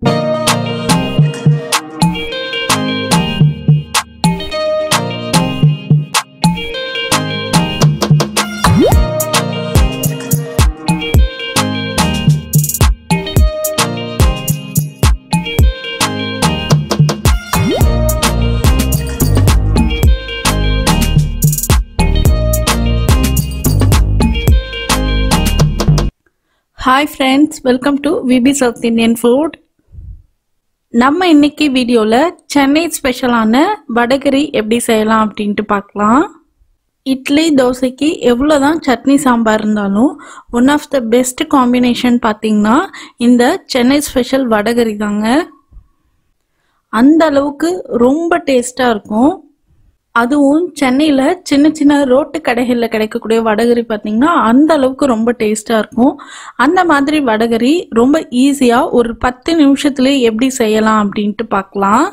hi friends welcome to V B south Indian food நம்ம இன்னைக்கு வீடியோவில் சென்னை ஸ்பெஷலான வடகரி எப்படி செய்யலாம் அப்படின்ட்டு பார்க்கலாம் இட்லி தோசைக்கு எவ்வளோ தான் சட்னி சாம்பார் இருந்தாலும் one of the best combination பார்த்தீங்கன்னா இந்த சென்னை ஸ்பெஷல் வடகரி தாங்க அந்த அளவுக்கு ரொம்ப டேஸ்ட்டாக இருக்கும் அதுவும் சென்னையில் சின்ன சின்ன ரோட்டு கடைகளில் கிடைக்கக்கூடிய வடகரி பார்த்தீங்கன்னா அந்த அளவுக்கு ரொம்ப டேஸ்ட்டாக இருக்கும் அந்த மாதிரி வடகரி ரொம்ப ஈஸியாக ஒரு பத்து நிமிஷத்துலேயே எப்படி செய்யலாம் அப்படின்ட்டு பார்க்கலாம்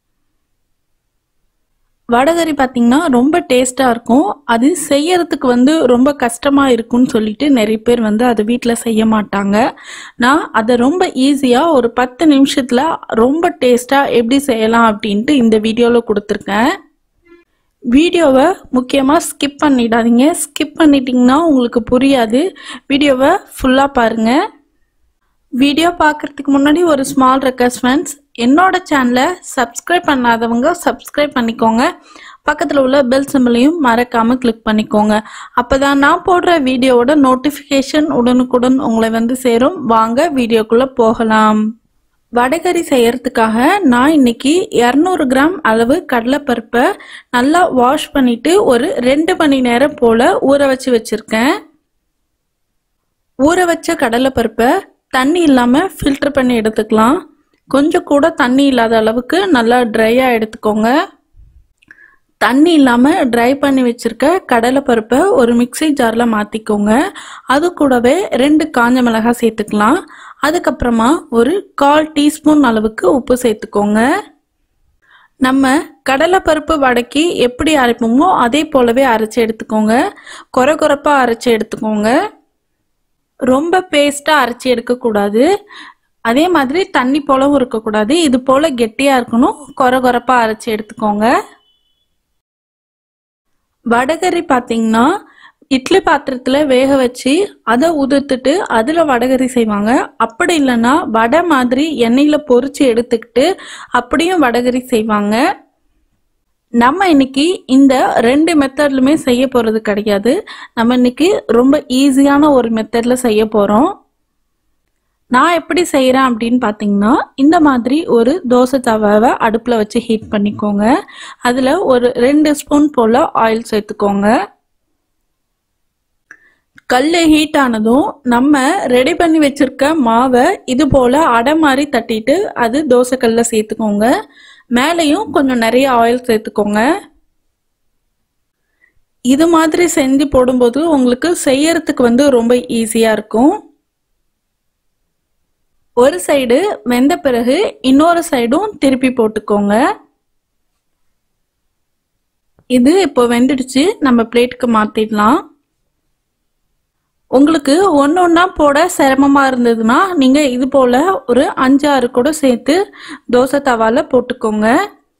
வடகரி பார்த்தீங்கன்னா ரொம்ப டேஸ்ட்டாக இருக்கும் அது செய்யறதுக்கு வந்து ரொம்ப கஷ்டமாக இருக்கும்னு சொல்லிட்டு நிறைய பேர் வந்து அதை வீட்டில் செய்ய மாட்டாங்க நான் அதை ரொம்ப ஈஸியாக ஒரு பத்து நிமிஷத்தில் ரொம்ப டேஸ்ட்டாக எப்படி செய்யலாம் அப்படின்ட்டு இந்த வீடியோவில் கொடுத்துருக்கேன் வீடியோவை முக்கியமாக ஸ்கிப் பண்ணிடாதீங்க ஸ்கிப் பண்ணிட்டீங்கன்னா உங்களுக்கு புரியாது வீடியோவை ஃபுல்லாக பாருங்கள் வீடியோ பார்க்குறதுக்கு முன்னாடி ஒரு ஸ்மால் ரெக்வஸ்ட் ஃப்ரெண்ட்ஸ் என்னோட சேனலை சப்ஸ்கிரைப் பண்ணாதவங்க சப்ஸ்கிரைப் பண்ணிக்கோங்க பக்கத்தில் உள்ள பெல் சிம்பிளையும் மறக்காமல் கிளிக் பண்ணிக்கோங்க அப்போ தான் நான் போடுற வீடியோவோட நோட்டிஃபிகேஷன் உடனுக்குடன் உங்களை வந்து சேரும் வாங்க வீடியோக்குள்ளே போகலாம் வடகரி செய்யறதுக்காக நான் இன்னைக்கு இரநூறு கிராம் அளவு கடலைப்பருப்பை நல்லா வாஷ் பண்ணிட்டு ஒரு ரெண்டு மணி நேரம் போல ஊற வச்சு வச்சிருக்கேன் ஊற வச்ச கடலைப்பருப்பை தண்ணி இல்லாமல் ஃபில்டர் பண்ணி எடுத்துக்கலாம் கொஞ்சம் கூட தண்ணி இல்லாத அளவுக்கு நல்லா ட்ரையாக எடுத்துக்கோங்க தண்ணி இல்லாமல் ட்ரை பண்ணி வச்சுருக்க கடலைப்பருப்பை ஒரு மிக்சி ஜாரில் மாற்றிக்கோங்க அது கூடவே ரெண்டு காஞ்ச மிளகாய் சேர்த்துக்கலாம் அதுக்கப்புறமா ஒரு கால் டீஸ்பூன் அளவுக்கு உப்பு சேர்த்துக்கோங்க நம்ம கடலைப்பருப்பு வடக்கி எப்படி அரைப்போமோ அதே போலவே அரைச்சி எடுத்துக்கோங்க குறை குறைப்பாக அரைச்சி எடுத்துக்கோங்க ரொம்ப பேஸ்ட்டாக அரைச்சி எடுக்கக்கூடாது அதே மாதிரி தண்ணி போலவும் இருக்கக்கூடாது இது போல் கெட்டியாக இருக்கணும் குறை குறைப்பாக அரைச்சி எடுத்துக்கோங்க வடகரி பார்த்தீங்கன்னா இட்லி பாத்திரத்தில் வேக வச்சு அதை உதிர்த்துட்டு அதில் வடகரி செய்வாங்க அப்படி இல்லைன்னா வடை மாதிரி எண்ணெயில் பொரிச்சு எடுத்துக்கிட்டு அப்படியும் வடகரி செய்வாங்க நம்ம இன்னைக்கு இந்த ரெண்டு மெத்தட்லுமே செய்ய போகிறது கிடையாது நம்ம இன்னைக்கு ரொம்ப ஈஸியான ஒரு மெத்தடில் செய்ய போகிறோம் நான் எப்படி செய்கிறேன் அப்படின்னு பார்த்தீங்கன்னா இந்த மாதிரி ஒரு தோசை தவாவை அடுப்பில் வச்சு ஹீட் பண்ணிக்கோங்க அதில் ஒரு ரெண்டு ஸ்பூன் போல் ஆயில் சேர்த்துக்கோங்க கல் ஹீட் ஆனதும் நம்ம ரெடி பண்ணி வச்சிருக்க மாவை இது போல் அடை மாதிரி தட்டிட்டு அது தோசைக்கல்ல சேர்த்துக்கோங்க மேலேயும் கொஞ்சம் நிறைய ஆயில் சேர்த்துக்கோங்க இது மாதிரி செஞ்சு போடும்போது உங்களுக்கு செய்யறதுக்கு வந்து ரொம்ப ஈஸியாக இருக்கும் ஒரு சைடு வெந்த பிறகு இன்னொரு சைடும் திருப்பி போட்டுக்கோங்க இது இப்போ வெந்துடுச்சு நம்ம பிளேட்டுக்கு மாத்திடலாம் உங்களுக்கு ஒன்று ஒன்றா போட சிரமமாக இருந்ததுன்னா நீங்கள் இது போல் ஒரு அஞ்சாறு கூட சேர்த்து தோசை தவால போட்டுக்கோங்க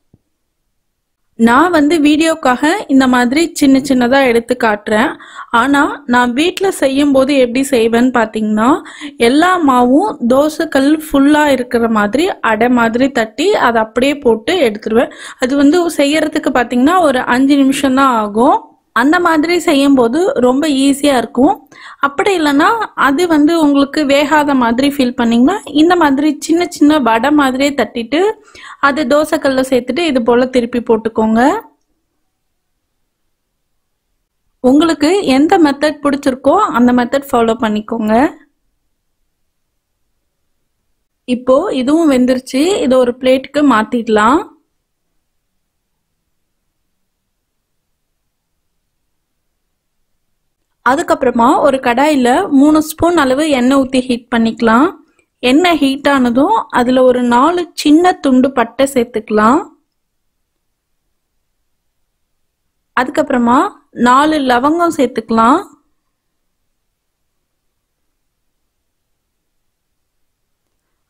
நான் வந்து வீடியோக்காக இந்த மாதிரி சின்ன சின்னதாக எடுத்து காட்டுறேன் ஆனால் நான் வீட்டில் செய்யும் போது எப்படி செய்வேன்னு பார்த்தீங்கன்னா எல்லா மாவும் தோசைக்கல் ஃபுல்லாக இருக்கிற மாதிரி அடை மாதிரி தட்டி அதை அப்படியே போட்டு எடுத்துருவேன் அது வந்து செய்யறதுக்கு பார்த்தீங்கன்னா ஒரு அஞ்சு நிமிஷம் தான் ஆகும் அந்த மாதிரி செய்யும்போது ரொம்ப ஈஸியாக இருக்கும் அப்படி இல்லைன்னா அது வந்து உங்களுக்கு வேகாத மாதிரி ஃபீல் பண்ணிங்கன்னா இந்த மாதிரி சின்ன சின்ன வடை மாதிரியே தட்டிட்டு அது தோசைக்கல்ல சேர்த்துட்டு இது போல் திருப்பி போட்டுக்கோங்க உங்களுக்கு எந்த மெத்தட் பிடிச்சிருக்கோ அந்த மெத்தட் ஃபாலோ பண்ணிக்கோங்க இப்போ இதுவும் வெந்துருச்சு இதை ஒரு பிளேட்டுக்கு மாத்திடலாம் அதுக்கப்புறமா ஒரு கடாயில் மூணு ஸ்பூன் அளவு எண்ணெய் ஊற்றி ஹீட் பண்ணிக்கலாம் எண்ணெய் ஹீட் ஆனதும் அதில் ஒரு நாலு சின்ன துண்டு பட்டை சேர்த்துக்கலாம் அதுக்கப்புறமா நாலு லவங்கம் சேர்த்துக்கலாம்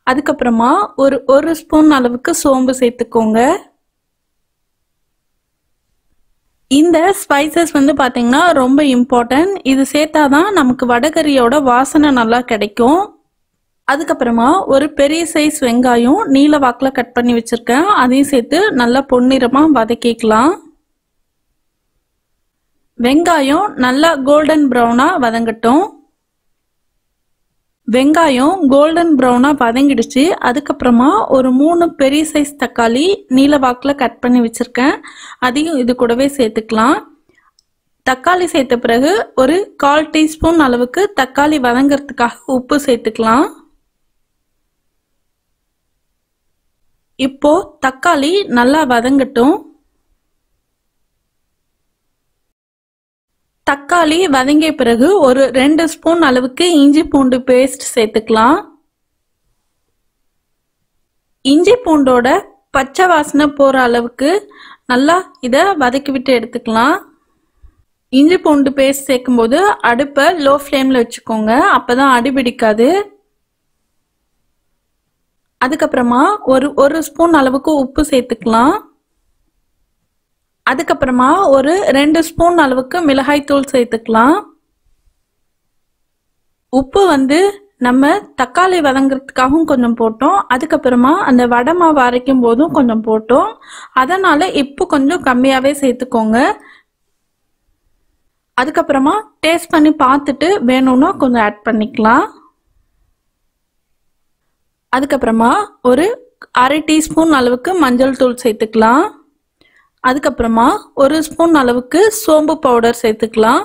அதுக்கப்புறமா ஒரு ஒரு ஸ்பூன் அளவுக்கு சோம்பு சேர்த்துக்கோங்க இந்த ஸ்பைசஸ் வந்து பாத்தீங்கன்னா ரொம்ப இம்பார்ட்டன்ட் இது சேர்த்தாதான் நமக்கு வடகரியோட வாசனை நல்லா கிடைக்கும் அதுக்கப்புறமா ஒரு பெரிய சைஸ் வெங்காயம் நீல வாக்கில் கட் பண்ணி வச்சிருக்கேன் அதையும் சேர்த்து நல்லா பொன்னிறமா வதக்கிக்கலாம் வெங்காயம் நல்லா கோல்டன் ப்ரௌனா வதங்கட்டும் வெங்காயம் கோல்டன் ப்ரௌனா வதங்கிடுச்சு அதுக்கப்புறமா ஒரு மூணு பெரிய சைஸ் தக்காளி நீல வாக்கில் கட் பண்ணி வச்சிருக்கேன் அதையும் இது கூடவே சேர்த்துக்கலாம் தக்காளி சேர்த்த பிறகு ஒரு கால் டீஸ்பூன் அளவுக்கு தக்காளி வதங்கிறதுக்காக உப்பு சேர்த்துக்கலாம் இப்போ தக்காளி நல்லா வதங்கட்டும் தக்காளி வதங்கிய பிறகு ஒரு ரெண்டு ஸ்பூன் அளவுக்கு இஞ்சி பூண்டு பேஸ்ட் சேர்த்துக்கலாம் இஞ்சி பூண்டோட பச்சை வாசனை போற அளவுக்கு நல்லா இதை வதக்கி விட்டு எடுத்துக்கலாம் இஞ்சி பூண்டு பேஸ்ட் சேர்க்கும்போது அடுப்பை லோ ஃப்ளேமில் வச்சுக்கோங்க அப்பதான் அடிபிடிக்காது அதுக்கப்புறமா ஒரு ஒரு ஸ்பூன் அளவுக்கு உப்பு சேர்த்துக்கலாம் அதுக்கப்புறமா ஒரு ரெண்டு ஸ்பூன் அளவுக்கு மிளகாய் தூள் சேர்த்துக்கலாம் உப்பு வந்து நம்ம தக்காளி வதங்குறதுக்காகவும் கொஞ்சம் போட்டோம் அதுக்கப்புறமா அந்த வடை மாவு அரைக்கும் போதும் கொஞ்சம் போட்டோம் அதனால இப்போ கொஞ்சம் கம்மியாவே சேர்த்துக்கோங்க அதுக்கப்புறமா டேஸ்ட் பண்ணி பார்த்துட்டு வேணும்னா கொஞ்சம் ஆட் பண்ணிக்கலாம் அதுக்கப்புறமா ஒரு அரை டீஸ்பூன் அளவுக்கு மஞ்சள் தூள் சேர்த்துக்கலாம் அதுக்கப்புறமா ஒரு ஸ்பூன் அளவுக்கு சோம்பு பவுடர் சேர்த்துக்கலாம்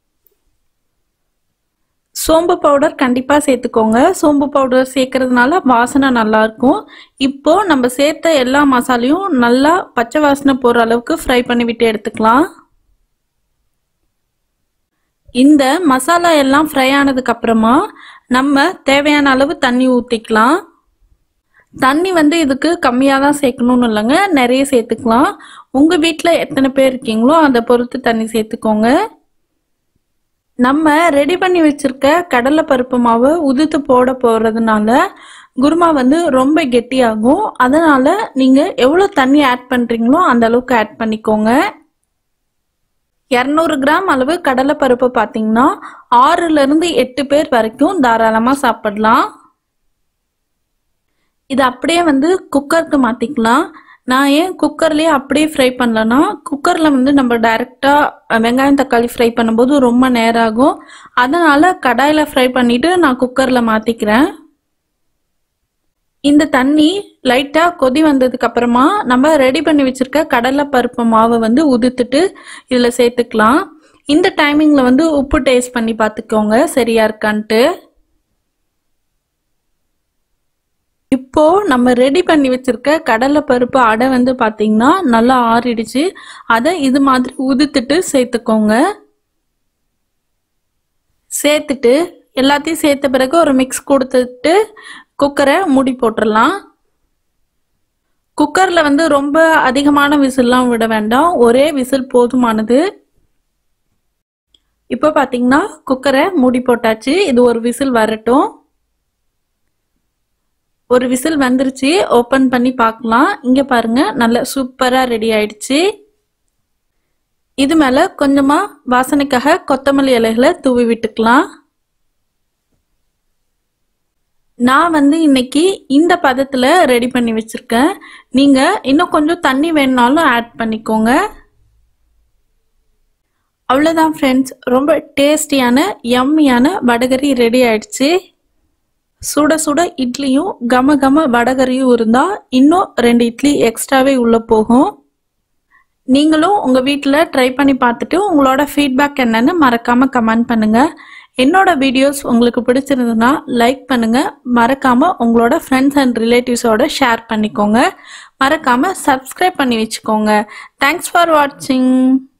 சோம்பு பவுடர் கண்டிப்பாக சேர்த்துக்கோங்க சோம்பு பவுடர் சேர்க்கறதுனால வாசனை நல்லா இருக்கும் இப்போ நம்ம சேர்த்த எல்லா மசாலையும் நல்லா பச்சை வாசனை போகிற அளவுக்கு ஃப்ரை பண்ணி விட்டு எடுத்துக்கலாம் இந்த மசாலா எல்லாம் ஃப்ரை ஆனதுக்கு அப்புறமா நம்ம தேவையான அளவு தண்ணி ஊற்றிக்கலாம் தண்ணி வந்து இதுக்கு கம்மியாக தான் சேர்க்கணும்னு இல்லைங்க நிறைய சேர்த்துக்கலாம் உங்கள் வீட்டில் எத்தனை பேர் இருக்கீங்களோ அதை பொறுத்து தண்ணி சேர்த்துக்கோங்க நம்ம ரெடி பண்ணி வச்சிருக்க கடலை பருப்பு மாவு உதுத்து போட போகிறதுனால குருமா வந்து ரொம்ப கெட்டியாகும் அதனால நீங்கள் எவ்வளோ தண்ணி ஆட் பண்ணுறீங்களோ அந்த அளவுக்கு ஆட் பண்ணிக்கோங்க இரநூறு கிராம் அளவு கடலை பருப்பு பார்த்தீங்கன்னா ஆறுலேருந்து எட்டு பேர் வரைக்கும் தாராளமாக சாப்பிடலாம் இது அப்படியே வந்து குக்கருக்கு மாற்றிக்கலாம் நான் ஏன் குக்கர்லேயே அப்படியே ஃப்ரை பண்ணலன்னா குக்கரில் வந்து நம்ம டைரெக்டாக வெங்காயம் தக்காளி ஃப்ரை பண்ணும்போது ரொம்ப நேரம் ஆகும் அதனால் கடாயில் ஃப்ரை பண்ணிவிட்டு நான் குக்கரில் மாற்றிக்கிறேன் இந்த தண்ணி லைட்டாக கொதி வந்ததுக்கு அப்புறமா நம்ம ரெடி பண்ணி வச்சிருக்க கடலை பருப்பு மாவை வந்து உதுத்துட்டு இதில் சேர்த்துக்கலாம் இந்த டைமிங்கில் வந்து உப்பு டேஸ்ட் பண்ணி பார்த்துக்கோங்க சரியா இருக்கான்ட்டு இப்போ நம்ம ரெடி பண்ணி வச்சிருக்க கடலை பருப்பு அடை வந்து பாத்தீங்கன்னா நல்லா ஆறிடுச்சு அதை இது மாதிரி உதுத்துட்டு சேர்த்துக்கோங்க சேர்த்துட்டு எல்லாத்தையும் சேர்த்த பிறகு ஒரு மிக்ஸ் கொடுத்துட்டு குக்கரை மூடி போட்டுடலாம் குக்கர்ல வந்து ரொம்ப அதிகமான விசில்லாம் விட வேண்டாம் ஒரே விசில் போதுமானது இப்போ பாத்தீங்கன்னா குக்கரை மூடி போட்டாச்சு இது ஒரு விசில் வரட்டும் ஒரு விசில் வந்துருச்சு ஓப்பன் பண்ணி பார்க்கலாம் இங்க பாருங்க நல்ல சூப்பரா ரெடி ஆயிடுச்சு இது மேல கொஞ்சமா வாசனைக்காக கொத்தமல்லி இலைகளை தூவி விட்டுக்கலாம் நான் வந்து இன்னைக்கு இந்த பதத்துல ரெடி பண்ணி வச்சிருக்கேன் நீங்க இன்னும் கொஞ்சம் தண்ணி வேணுனாலும் ஆட் பண்ணிக்கோங்க அவ்வளோதான் ஃப்ரெண்ட்ஸ் ரொம்ப டேஸ்டியான யம்மியான வடகரி ரெடி ஆயிடுச்சு சுட சுட இட்லியும் கம கம வடகரியும் இருந்தால் இன்னும் ரெண்டு இட்லி எக்ஸ்ட்ராவே உள்ளே போகும் நீங்களும் உங்கள் வீட்டில் ட்ரை பண்ணி பார்த்துட்டு உங்களோட ஃபீட்பேக் என்னன்னு மறக்காமல் கமெண்ட் பண்ணுங்கள் என்னோட வீடியோஸ் உங்களுக்கு பிடிச்சிருந்ததுன்னா லைக் பண்ணுங்கள் மறக்காமல் உங்களோட ஃப்ரெண்ட்ஸ் அண்ட் ரிலேட்டிவ்ஸோட ஷேர் பண்ணிக்கோங்க மறக்காமல் சப்ஸ்கிரைப் பண்ணி வச்சுக்கோங்க தேங்க்ஸ் ஃபார் வாட்சிங்